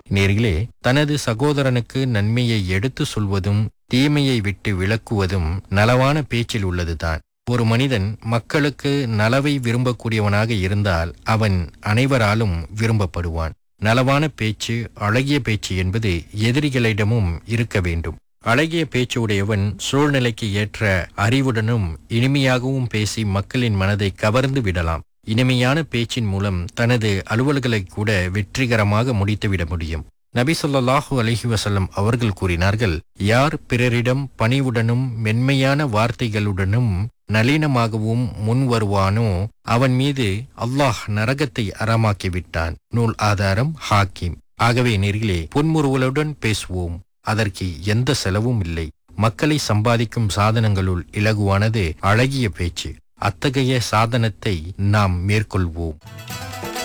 நேர்களே தனது சகோதரனுக்கு நன்மையை எடுத்து சொல்வதும் தீமையை விட்டு விலக்குவதும் நலவான பேச்சில் உள்ளதுதான் ஒரு மனிதன் மக்களுக்கு நலவை விரும்பக்கூடியவனாக இருந்தால் அவன் அனைவராலும் விரும்பப்படுவான் நலவான பேச்சு அழகிய பேச்சு என்பது எதிரிகளிடமும் இருக்க வேண்டும் அழகிய பேச்சு உடையவன் சூழ்நிலைக்கு ஏற்ற அறிவுடனும் இனிமையாகவும் பேசி மக்களின் மனதை கவர்ந்து விடலாம் இனிமையான பேச்சின் மூலம் தனது அலுவல்களை கூட வெற்றிகரமாக முடித்துவிட முடியும் நபி சொல்லாஹு அலஹி வசல்லம் அவர்கள் கூறினார்கள் யார் பிறரிடம் பணிவுடனும் மென்மையான வார்த்தைகளுடனும் நளினமாகவும் முன் வருவானோ அவன் மீது அல்லாஹ் நரகத்தை அறமாக்கி விட்டான் நூல் ஆதாரம் ஹாக்கிம் ஆகவே நேர்களே புன்முறுவலுடன் பேசுவோம் அதற்கு எந்த செலவும் இல்லை மக்களை சம்பாதிக்கும் சாதனங்களுள் இலகுவானது அழகிய பேச்சு அத்தகைய சாதனத்தை நாம் மேற்கொள்வோம்